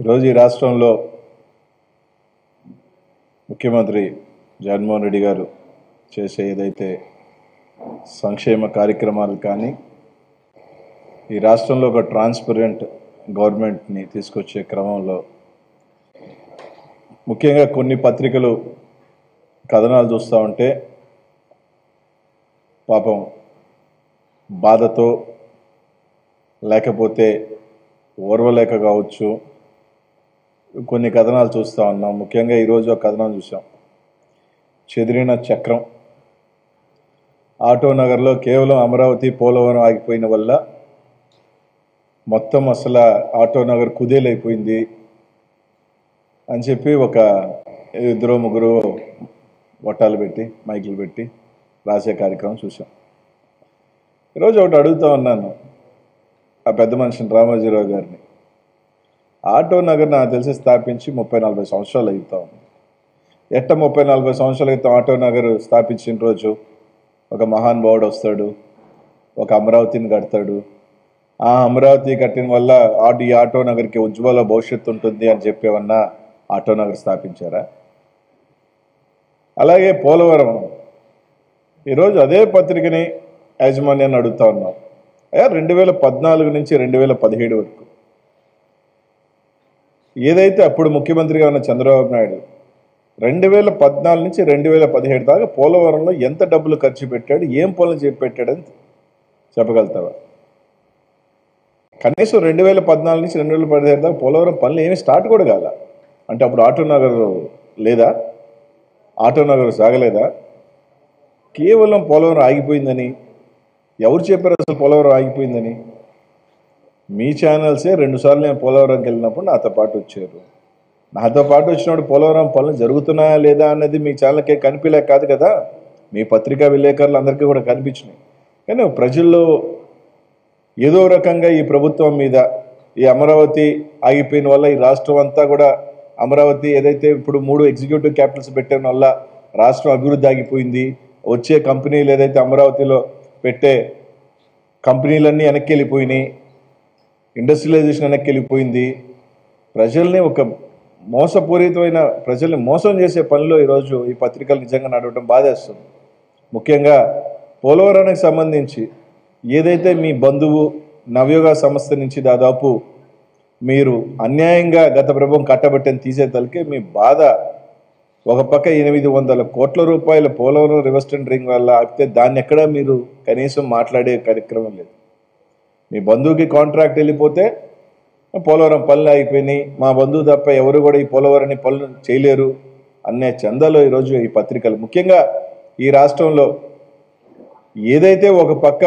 ఈరోజు ఈ రాష్ట్రంలో ముఖ్యమంత్రి జగన్మోహన్ రెడ్డి గారు చేసే ఏదైతే సంక్షేమ కార్యక్రమాలు కానీ ఈ రాష్ట్రంలో ఒక ట్రాన్స్పరెంట్ గవర్నమెంట్ని తీసుకొచ్చే క్రమంలో ముఖ్యంగా కొన్ని పత్రికలు కథనాలు చూస్తూ ఉంటే పాపం బాధతో లేకపోతే ఓర్వలేక కావచ్చు కొన్ని కథనాలు చూస్తూ ఉన్నాం ముఖ్యంగా ఈరోజు ఒక కథనం చూసాం చెదిరిన చక్రం ఆటో నగర్లో కేవలం అమరావతి పోలవరం ఆగిపోయిన వల్ల మొత్తం అసలు ఆటో నగర్ కుదేలైపోయింది అని చెప్పి ఒక ఇద్దరు ముగ్గురు వట్టాలు పెట్టి మైకులు పెట్టి రాసే కార్యక్రమం చూసాం ఈరోజు ఒకటి అడుగుతా ఉన్నాను ఆ పెద్ద మనిషిని రామోజీరావు గారిని ఆటో నగర్ నాకు తెలిసి స్థాపించి ముప్పై నలభై సంవత్సరాలు అవుతా ఉంది ఎట్ట ముప్పై నలభై సంవత్సరాల క్రితం ఆటో నగర్ స్థాపించిన రోజు ఒక మహానుభావుడు వస్తాడు ఒక అమరావతిని కడతాడు ఆ అమరావతి కట్టిన వల్ల ఆటో ఈ ఆటో నగర్కి ఉజ్వల భవిష్యత్తు ఉంటుంది అని చెప్పేవన్నా ఆటో నగర్ స్థాపించారా అలాగే పోలవరం ఈరోజు అదే పత్రికని యాజమాన్యాన్ని అడుగుతా ఉన్నాం అయ్యా రెండు వేల పద్నాలుగు నుంచి రెండు వేల పదిహేడు వరకు ఏదైతే అప్పుడు ముఖ్యమంత్రిగా ఉన్న చంద్రబాబు నాయుడు రెండు వేల పద్నాలుగు నుంచి రెండు వేల పదిహేడు దాకా పోలవరంలో ఎంత డబ్బులు ఖర్చు పెట్టాడు ఏం పనులు చేసి పెట్టాడని చెప్పగలుగుతావా కనీసం రెండు వేల పద్నాలుగు నుంచి రెండు వేల పదిహేడు దాకా పోలవరం పనులు ఏమీ స్టార్ట్ కూడా కాల అంటే అప్పుడు ఆటో నగర్ లేదా ఆటో నగర్ సాగలేదా కేవలం పోలవరం ఆగిపోయిందని ఎవరు చెప్పారు అసలు పోలవరం ఆగిపోయిందని మీ ఛానల్సే రెండుసార్లు నేను పోలవరంకి వెళ్ళినప్పుడు నాతో పాటు వచ్చారు నాతో పాటు వచ్చినప్పుడు పోలవరం పనులు జరుగుతున్నాయా లేదా అన్నది మీ ఛానల్కే కనిపించలే కాదు కదా మీ పత్రికా విలేకరులు అందరికీ కూడా కనిపించినాయి కానీ ప్రజల్లో ఏదో రకంగా ఈ ప్రభుత్వం మీద ఈ అమరావతి ఆగిపోయిన వల్ల ఈ రాష్ట్రం అంతా కూడా అమరావతి ఏదైతే ఇప్పుడు మూడు ఎగ్జిక్యూటివ్ క్యాపిటల్స్ పెట్టిన వల్ల రాష్ట్రం అభివృద్ధి ఆగిపోయింది వచ్చే కంపెనీలు ఏదైతే అమరావతిలో పెట్టే కంపెనీలన్నీ వెనక్కి వెళ్ళిపోయినాయి ఇండస్ట్రియలైజేషన్ వెనక్కి వెళ్ళిపోయింది ప్రజల్ని ఒక మోసపూరితమైన ప్రజల్ని మోసం చేసే పనిలో ఈరోజు ఈ పత్రికలు నిజంగా నడవడం బాధేస్తుంది ముఖ్యంగా పోలవరానికి సంబంధించి ఏదైతే మీ బంధువు నవయోగ సంస్థ నుంచి దాదాపు మీరు అన్యాయంగా గత ప్రభుత్వం కట్టబెట్టని తీసేతలకే మీ బాధ ఒక పక్క ఎనిమిది వందల కోట్ల రూపాయల పోలవరం రివర్స్టన్ రింగ్ వల్ల ఆపితే దాన్ని ఎక్కడా మీరు కనీసం మాట్లాడే కార్యక్రమం లేదు మీ బంధువుకి కాంట్రాక్ట్ వెళ్ళిపోతే పోలవరం పనులు అయిపోయినాయి మా బంధువు తప్ప ఎవరు కూడా ఈ పోలవరాన్ని పనులు చేయలేరు అనే చందలో ఈరోజు ఈ పత్రికలు ముఖ్యంగా ఈ రాష్ట్రంలో ఏదైతే ఒక పక్క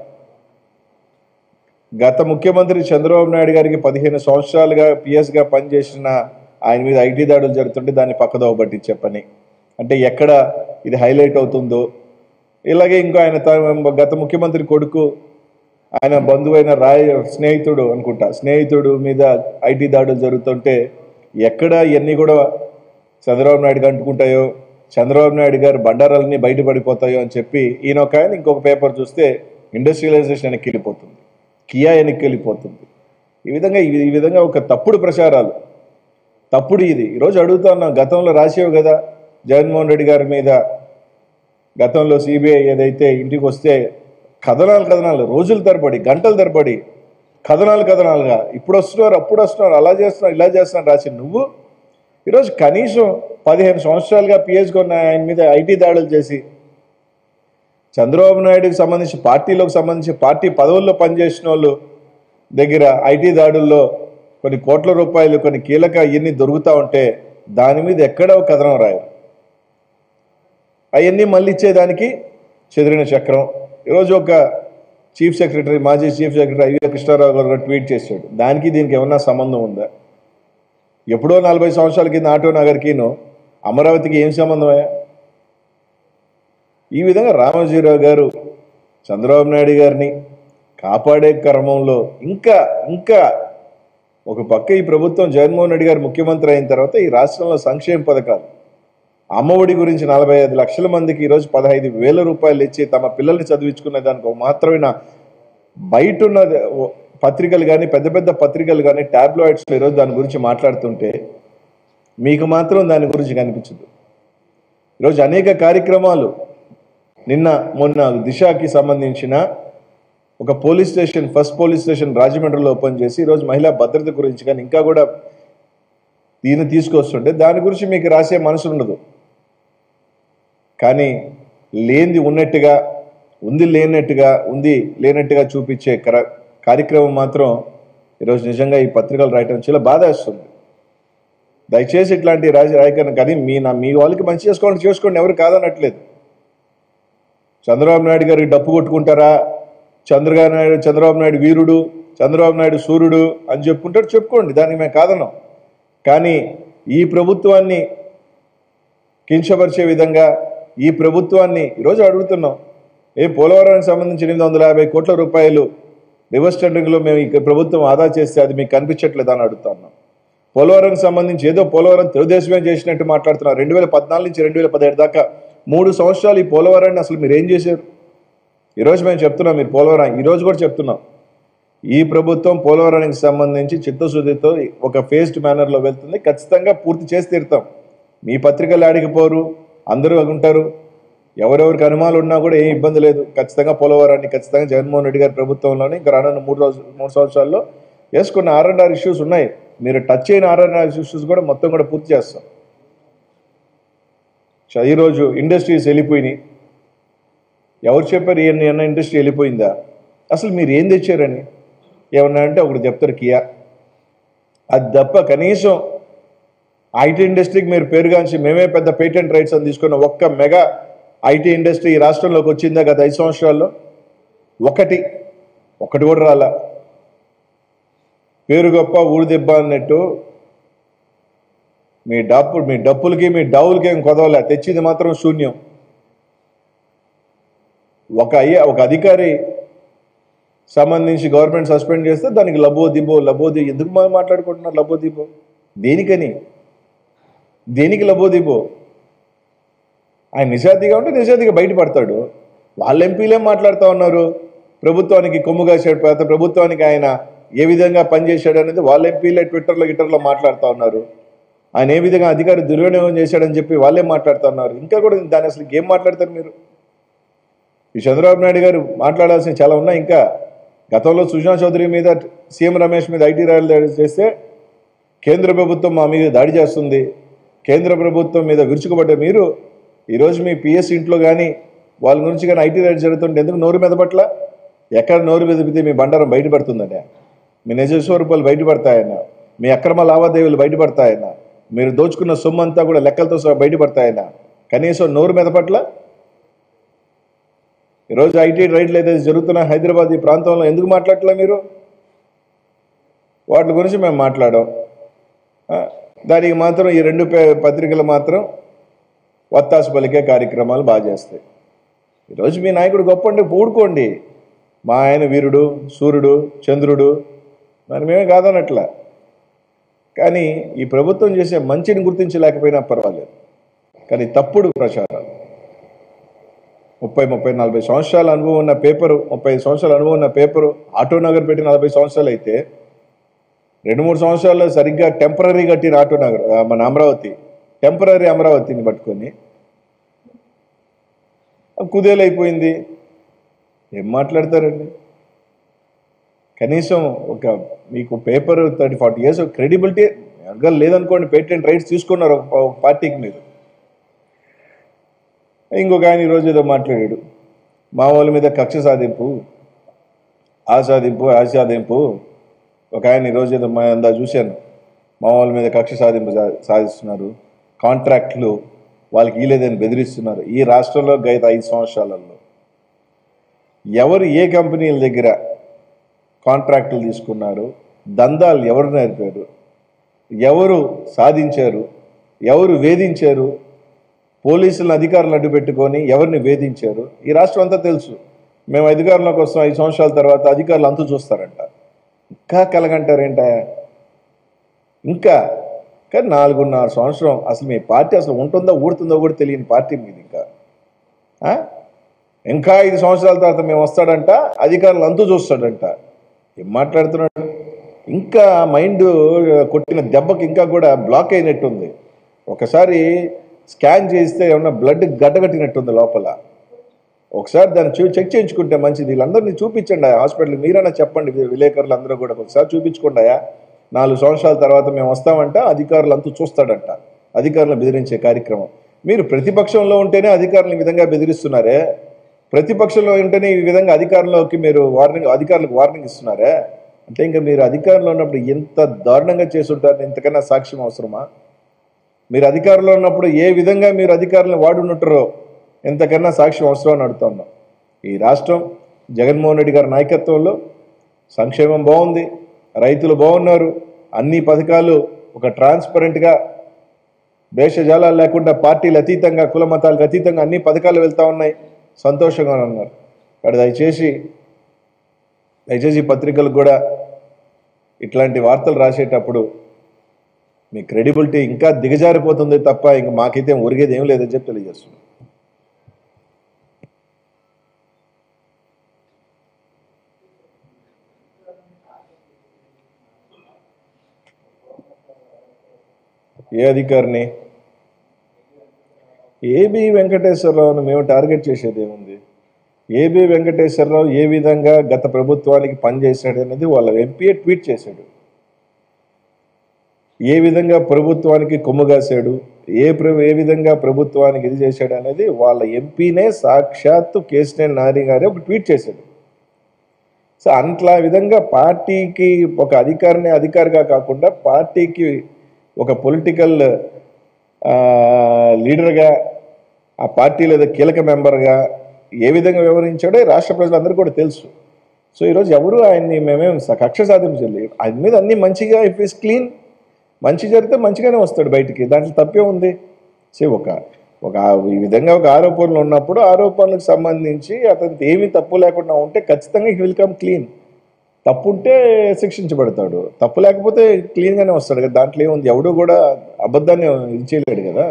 గత ముఖ్యమంత్రి చంద్రబాబు నాయుడు గారికి పదిహేను సంవత్సరాలుగా పిఎస్గా పనిచేసిన ఆయన మీద ఐటీ దాడులు జరుగుతుంటే దాన్ని పక్కదోవ పట్టించే పని అంటే ఎక్కడ ఇది హైలైట్ అవుతుందో ఇలాగే ఇంకో ఆయన త- గత ముఖ్యమంత్రి కొడుకు ఆయన బంధువైన రాయ్ స్నేహితుడు అనుకుంటా స్నేహితుడు మీద ఐటీ దాడులు జరుగుతుంటే ఎక్కడ ఇవన్నీ కూడా చంద్రబాబు నాయుడు అంటుకుంటాయో చంద్రబాబు నాయుడు గారు బండారాలన్నీ బయటపడిపోతాయో అని చెప్పి ఈయన ఒక ఆయన ఇంకొక పేపర్ చూస్తే ఇండస్ట్రియలైజేషన్ వెనక్కి వెళ్ళిపోతుంది కియా వెనక్కి వెళ్ళిపోతుంది ఈ విధంగా ఈ ఈ విధంగా ఒక తప్పుడు ప్రచారాలు తప్పుడు ఇది ఈరోజు అడుగుతా ఉన్నాం గతంలో రాసేవు కదా జగన్మోహన్ రెడ్డి గారి మీద గతంలో సిబిఐ ఏదైతే ఇంటికి వస్తే కథనాలు కథనాలు రోజుల తరబడి గంటల తరబడి కథనాలు కథనాలుగా ఇప్పుడు వస్తున్నారు అప్పుడు వస్తున్నారు అలా చేస్తున్నారు ఇలా చేస్తున్నారు రాసి నువ్వు ఈరోజు కనీసం పదిహేను సంవత్సరాలుగా పిహెచ్గా ఉన్న ఆయన మీద ఐటీ దాడులు చేసి చంద్రబాబు నాయుడుకి సంబంధించి పార్టీలోకి సంబంధించి పార్టీ పదవుల్లో పనిచేసిన వాళ్ళు దగ్గర ఐటీ దాడుల్లో కొన్ని కోట్ల రూపాయలు కొన్ని కీలక ఇవన్నీ దొరుకుతూ ఉంటే దాని మీద ఎక్కడ ఒక కథనం రాయరు అవన్నీ మళ్ళీ ఇచ్చేదానికి చెదిరిన చక్రం ఈరోజు ఒక చీఫ్ సెక్రటరీ మాజీ చీఫ్ సెక్రటరీ అయ్యో కృష్ణారావు గారు ట్వీట్ చేశాడు దానికి దీనికి ఏమన్నా సంబంధం ఉందా ఎప్పుడో నలభై సంవత్సరాల కింద ఆటో నగర్కిను అమరావతికి ఏం సంబంధమయ్యా ఈ విధంగా రామోజీరావు గారు చంద్రబాబు నాయుడు గారిని కాపాడే క్రమంలో ఇంకా ఇంకా ఒక పక్క ఈ ప్రభుత్వం జగన్మోహన్ రెడ్డి గారు ముఖ్యమంత్రి అయిన తర్వాత ఈ రాష్ట్రంలో సంక్షేమ పథకాలు అమ్మఒడి గురించి నలభై ఐదు లక్షల మందికి ఈరోజు పదహైదు వేల రూపాయలు ఇచ్చి తమ పిల్లల్ని చదివించుకునే దానికి ఒక మాత్రమే బయట ఉన్న పత్రికలు కానీ పెద్ద పెద్ద పత్రికలు కానీ ట్యాబ్లాయిడ్స్లో ఈరోజు దాని గురించి మాట్లాడుతుంటే మీకు మాత్రం దాని గురించి కనిపించదు ఈరోజు అనేక కార్యక్రమాలు నిన్న మొన్న దిశకి సంబంధించిన ఒక police station first police station రాజమండ్రిలో ఓపెన్ చేసి ఈరోజు మహిళా భద్రత గురించి కానీ ఇంకా కూడా దీన్ని తీసుకొస్తుంటే దాని గురించి మీకు రాసే మనసు ఉండదు కానీ లేనిది ఉన్నట్టుగా ఉంది లేనట్టుగా ఉంది లేనట్టుగా చూపించే కర- కార్యక్రమం మాత్రం ఈరోజు నిజంగా ఈ పత్రికలు రాయటం చాలా బాధ వేస్తుంది దయచేసి ఇట్లాంటి రాజ రాయకరణ కానీ మీ నా మీ వాళ్ళకి మంచి చేసుకోండి చేసుకోండి ఎవరు కాదనట్లేదు చంద్రబాబు నాయుడు గారికి డప్పు కొట్టుకుంటారా చంద్రబాబు నాయుడు చంద్రబాబు నాయుడు వీరుడు చంద్రబాబు నాయుడు సూర్యుడు అని చెప్పుకుంటారు చెప్పుకోండి దానికి మేము కాదన్నాం కానీ ఈ ప్రభుత్వాన్ని కించపరిచే విధంగా ఈ ప్రభుత్వాన్ని ఈరోజు అడుగుతున్నాం ఏ పోలవరానికి సంబంధించి ఎనిమిది వందల యాభై కోట్ల రూపాయలు రివర్స్ టెండరింగ్లో మేము ఈ ప్రభుత్వం ఆదా చేస్తే అది మీకు కనిపించట్లేదు అని అడుగుతున్నాం పోలవరంకి సంబంధించి ఏదో పోలవరం తెలుగుదేశమే చేసినట్టు మాట్లాడుతున్నారు రెండు వేల పద్నాలుగు నుంచి రెండు వేల పదిహేడు దాకా మూడు సంవత్సరాలు ఈ పోలవరాన్ని అసలు మీరు ఏం చేశారు ఈరోజు మేము చెప్తున్నాం మీరు పోలవరం ఈరోజు కూడా చెప్తున్నాం ఈ ప్రభుత్వం పోలవరానికి సంబంధించి చిత్తశుద్ధితో ఒక ఫేస్డ్ మేనర్లో వెళ్తుంది ఖచ్చితంగా పూర్తి చేసి తీరుతాం మీ పత్రికలు ఆడికిపోరు అందరూ ఉంటారు ఎవరెవరికి అనుమానాలు ఉన్నా కూడా ఏం ఇబ్బంది లేదు ఖచ్చితంగా పోలవరాన్ని ఖచ్చితంగా జగన్మోహన్ రెడ్డి గారి ప్రభుత్వంలోనే ఇంకా రానున్న మూడు రోజు మూడు సంవత్సరాల్లో వేసుకున్న ఆర్ అండ్ ఆర్ ఇష్యూస్ ఉన్నాయి మీరు టచ్ అయిన ఆర్ అండ్ ఆర్ ఇష్యూస్ కూడా మొత్తం కూడా పూర్తి చేస్తాం చ- ఈరోజు ఇండస్ట్రీస్ వెళ్ళిపోయినాయి ఎవరు చెప్పారు ఏ అన్న ఇండస్ట్రీ వెళ్ళిపోయిందా అసలు మీరు ఏం తెచ్చారని ఏమన్నా అంటే ఒకటి చెప్తారు కియా అది తప్ప కనీసం ఐటీ ఇండస్ట్రీకి మీరు పేరుగాంచి మేమే పెద్ద పేటెంట్ రైట్స్ అని తీసుకున్న ఒక్క మెగా ఐటీ ఇండస్ట్రీ ఈ రాష్ట్రంలోకి వచ్చిందా గత ఐదు సంవత్సరాల్లో ఒకటి ఒకటి కూడా రాలా పేరు గొప్ప ఊరు దెబ్బ అన్నట్టు మీ డప్పు మీ డప్పులకి మీ డౌలకి ఏం కొదవలే తెచ్చింది మాత్రం శూన్యం ఒక అయ్య ఒక అధికారి సంబంధించి గవర్నమెంట్ సస్పెండ్ చేస్తే దానికి లబో దిబో లబో ది ఎందుకు మనం మాట్లాడుకుంటున్నారు లబో దిబో దేనికని దేనికి లబో దిబో ఆయన నిజాయితీగా ఉంటే నిజాయితీగా బయటపడతాడు వాళ్ళ ఎంపీలు ఏం మాట్లాడుతూ ఉన్నారు ప్రభుత్వానికి కొమ్ము కాసాడు తర్వాత ప్రభుత్వానికి ఆయన ఏ విధంగా పనిచేశాడు అనేది వాళ్ళ ఎంపీలే ట్విట్టర్లో గిట్టర్లో మాట్లాడుతూ ఉన్నారు ఆయన ఏ విధంగా అధికారి దుర్వినియోగం చేశాడని చెప్పి వాళ్ళే మాట్లాడుతూ ఉన్నారు ఇంకా కూడా దాని అసలు ఏం మాట్లాడతారు మీరు ఈ చంద్రబాబు నాయుడు గారు మాట్లాడాల్సిన చాలా ఉన్నాయి ఇంకా గతంలో సుజనా చౌదరి మీద సీఎం రమేష్ మీద ఐటీ ర్యాలీ దాడి చేస్తే కేంద్ర ప్రభుత్వం మా మీద దాడి చేస్తుంది కేంద్ర ప్రభుత్వం మీద విరుచుకుపడ్డ మీరు ఈరోజు మీ పిఎస్ ఇంట్లో కానీ వాళ్ళ గురించి కానీ ఐటీ రైడ్ జరుగుతుంటే ఎందుకు నోరు మెదపట్ల ఎక్కడ నోరు మెదిపితే మీ బండారం బయటపడుతుందనే మీ నిజ స్వరూపాలు బయటపడతాయన్న మీ అక్రమ లావాదేవీలు బయటపడతాయన్న మీరు దోచుకున్న సొమ్ము అంతా కూడా లెక్కలతో సహా బయటపడతాయన్న కనీసం నోరు మెదపట్ల ఈరోజు ఐటీ రైడ్లు ఏదైతే జరుగుతున్న హైదరాబాద్ ఈ ప్రాంతంలో ఎందుకు మాట్లాడట్లే మీరు వాటి గురించి మేము మాట్లాడాం ఆ, దానికి మాత్రం ఈ రెండు పే- పత్రికలు మాత్రం వత్తాసు పలికే కార్యక్రమాలు బాగా చేస్తాయి ఈరోజు మీ నాయకుడు గొప్ప అంటే పూడుకోండి మా ఆయన వీరుడు సూర్యుడు చంద్రుడు మరి మేమే కాదనట్లా కానీ ఈ ప్రభుత్వం చేసే మంచిని గుర్తించలేకపోయినా పర్వాలేదు కానీ తప్పుడు ప్రచారాలు ముప్పై ముప్పై నలభై సంవత్సరాల అనుభవం ఉన్న పేపరు ముప్పై ఐదు సంవత్సరాల అనుభవం ఉన్న పేపరు ఆటో నగర్ పెట్టి నలభై సంవత్సరాలు అయితే రెండు మూడు సంవత్సరాల్లో సరిగ్గా టెంపరీ కట్టిన ఆటో నగర్ ఆ, మన అమరావతి టెంపరీ అమరావతిని పట్టుకొని కుదేలైపోయింది ఏం మాట్లాడతారండి కనీసం ఒక మీకు paper thirty forty years credibility అడగలు లేదనుకోండి పేటెంట్ రైట్స్ తీసుకున్నారు ఒక ఒక పార్టీకి మీరు ఇంకొక ఆయన ఈరోజు ఏదో మాట్లాడాడు మా వాళ్ళ మీద కక్ష సాధింపు ఆ సాధింపు ఆ సాధింపు ఒక ఆయన ఈరోజు ఏదో మా అందా చూశాను మా వాళ్ళ మీద కక్ష సాధింపు సా- సాధిస్తున్నారు కాంట్రాక్ట్లు వాళ్ళకి ఇలేదని బెదిరిస్తున్నారు ఈ రాష్ట్రంలో గత ఐదు సంవత్సరాలలో ఎవరు ఏ కంపెనీల దగ్గర కాంట్రాక్టులు తీసుకున్నారు దందాలు ఎవరు నేర్పారు ఎవరు సాధించారు ఎవరు వేధించారు పోలీసులను అధికారులను అడ్డు పెట్టుకొని ఎవరిని వేధించారు ఈ రాష్ట్రం అంతా తెలుసు మేము అధికారంలోకి వస్తాం ఐదు సంవత్సరాల తర్వాత అధికారులు అంతు చూస్తారంట ఇంకా కలగంటారేంట ఇంకా కానీ నాలుగున్నర సంవత్సరం అసలు మీ పార్టీ అసలు ఉంటుందో ఊడుతుందో కూడా తెలియని పార్టీ మీది ఇంకా ఆ? ఇంకా ఐదు సంవత్సరాల తర్వాత మేము వస్తాడంట అధికారులు అంతు చూస్తాడంట ఏం మాట్లాడుతున్నాడు ఇంకా మైండ్ కొట్టిన దెబ్బకి ఇంకా కూడా బ్లాక్ అయినట్టుంది ఒకసారి స్కాన్ చేస్తే ఏమన్నా బ్లడ్ గడ్డగట్టినట్టుంది లోపల ఒకసారి దాన్ని చూ చెక్ చేయించుకుంటే మంచిది వీళ్ళందరినీ చూపించండి ఆ హాస్పిటల్ మీరైనా చెప్పండి వి- విలేకరులు అందరూ కూడా ఒకసారి చూపించుకోండియా నాలుగు సంవత్సరాల తర్వాత మేము వస్తామంట అధికారులు అంతా చూస్తాడంట అధికారులను బెదిరించే కార్యక్రమం మీరు ప్రతిపక్షంలో ఉంటేనే అధికారులను ఈ విధంగా బెదిరిస్తున్నారే ప్రతిపక్షంలో ఉంటేనే ఈ విధంగా అధికారంలోకి మీరు వార్నింగ్ అధికారులకు వార్నింగ్ ఇస్తున్నారే అంటే ఇంకా మీరు అధికారంలో ఉన్నప్పుడు ఎంత దారుణంగా చేస్తుంటారు ఇంతకన్నా సాక్ష్యం అవసరమా మీరు అధికారంలో ఉన్నప్పుడు ఏ విధంగా మీరు అధికారులను వాడుంటారో ఎంతకన్నా సాక్ష్యం అవసరం అని అడుగుతున్నాం ఈ రాష్ట్రం జగన్మోహన్ రెడ్డి గారి నాయకత్వంలో సంక్షేమం బాగుంది రైతులు బాగున్నారు అన్ని పథకాలు ఒక ట్రాన్స్పరెంట్గా భేషజాలాలు లేకుండా పార్టీలు అతీతంగా కుల మతాలకు అతీతంగా అన్ని పథకాలు వెళ్తా ఉన్నాయి సంతోషంగా ఉన్నారు ఇక్కడ దయచేసి దయచేసి ఈ పత్రికలకు కూడా ఇట్లాంటి వార్తలు రాసేటప్పుడు మీ క్రెడిబిలిటీ ఇంకా దిగజారిపోతుంది తప్ప ఇంక మాకైతే ఒరిగేది ఏం లేదని చెప్పి తెలియజేస్తున్నాం ఏ అధికారిని ఏబి వెంకటేశ్వరరావును మేము టార్గెట్ చేసేది ఏముంది ఏబి వెంకటేశ్వరరావు ఏ విధంగా గత ప్రభుత్వానికి పనిచేశాడు అనేది వాళ్ళ ఎంపీఏ ట్వీట్ చేశాడు ఏ విధంగా ప్రభుత్వానికి కొమ్ముగాశాడు ఏ ప్ర ఏ విధంగా ప్రభుత్వానికి ఇది చేశాడు అనేది వాళ్ళ ఎంపీనే సాక్షాత్తు కేసినేని నాని గారే ఒక ట్వీట్ చేశాడు సో అట్లా విధంగా పార్టీకి ఒక అధికారిని అధికారిగా కాకుండా పార్టీకి ఒక పొలిటికల్ లీడర్గా ఆ పార్టీలో ఏదో కీలక మెంబర్గా ఏ విధంగా వివరించాడో ఈ రాష్ట్ర ప్రజలందరూ కూడా తెలుసు సో ఈరోజు ఎవరు ఆయన్ని మేమేం స- కక్ష సాధించలేదు ఆయన మీద అన్ని మంచిగా ఇఫ్ ఈస్ క్లీన్ మంచి జరిగితే మంచిగానే వస్తాడు బయటికి దాంట్లో తప్పే ఉంది సే ఒక ఒక ఈ విధంగా ఒక ఆరోపణలు ఉన్నప్పుడు ఆరోపణలకు సంబంధించి అతనికి ఏమీ తప్పు లేకుండా ఉంటే ఖచ్చితంగా హీ విల్ కమ్ క్లీన్ తప్పు ఉంటే శిక్షించబడతాడు తప్పు లేకపోతే క్లీన్గానే వస్తాడు కదా దాంట్లో ఏముంది ఎవడు కూడా అబద్ధాన్ని ఇది చేయలేడు కదా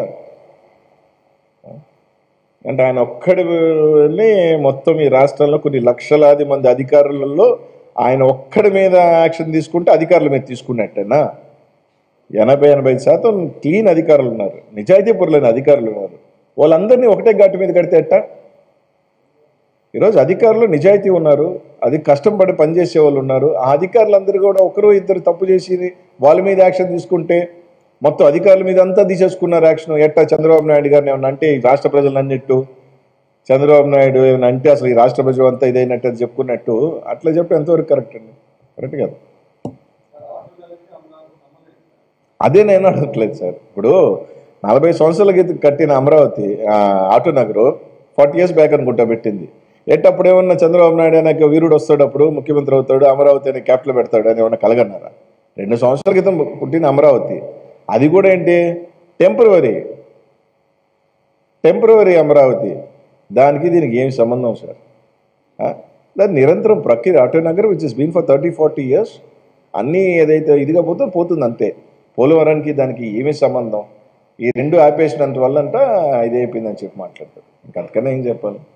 అంటే ఆయన ఒక్కడిని మొత్తం ఈ రాష్ట్రంలో కొన్ని లక్షలాది మంది అధికారులలో ఆయన ఒక్కడి మీద యాక్షన్ తీసుకుంటే అధికారుల మీద తీసుకున్నట్టేనా ఎనభై ఎనభై శాతం క్లీన్ అధికారులు ఉన్నారు నిజాయితీ పరులైన అధికారులు ఉన్నారు వాళ్ళందరినీ ఒకటే ఘాటు మీద కడితే ఎట్టా ఈరోజు అధికారులు నిజాయితీ ఉన్నారు అది కష్టపడి పనిచేసే వాళ్ళు ఉన్నారు ఆ అధికారులందరూ కూడా ఒకరు ఇద్దరు తప్పు చేసి వాళ్ళ మీద యాక్షన్ తీసుకుంటే మొత్తం అధికారుల మీద అంతా తీసేసుకున్నారు యాక్షన్ ఎట్టా చంద్రబాబు నాయుడు గారిని ఏమన్నా అంటే ఈ రాష్ట్ర ప్రజలు అన్నట్టు చంద్రబాబు నాయుడు ఏమన్నా అంటే అసలు ఈ రాష్ట్ర ప్రజలు అంతా ఇదైనట్టు అని చెప్పుకున్నట్టు అట్లా చెప్పి ఎంతవరకు కరెక్ట్ అండి కరెక్ట్ కాదు అదే నేను అడగట్లేదు సార్ ఇప్పుడు నలభై సంవత్సరాల క్రితం కట్టిన అమరావతి ఆ, Auto Nagar forty years back అనుకుంటా పెట్టింది ఎట్టప్పుడు ఏమన్నా చంద్రబాబు నాయుడు అనే వీరుడు వస్తాడు అప్పుడు ముఖ్యమంత్రి అవుతాడు అమరావతి అనే క్యాపిటల్ పెడతాడు అని ఏమన్నా కలగన్నారా రెండు సంవత్సరాల క్రితం పుట్టిన అమరావతి అది కూడా ఏంటి టెంపరవరీ టెంపరవరీ అమరావతి దానికి దీనికి ఏం సంబంధం సార్ ఆ? దాని నిరంతరం ప్రక్రియ Auto Nagar which is been for thirty forty years అన్నీ ఏదైతే ఇదిగా పోతే పోతుంది అంతే పోలవరానికి దానికి ఏమీ సంబంధం ఈ రెండు ఆపేసినంత వల్లంట ఇది అయిపోయిందని చెప్పి మాట్లాడతారు ఇంకా అంతకన్నా ఏం చెప్పాలి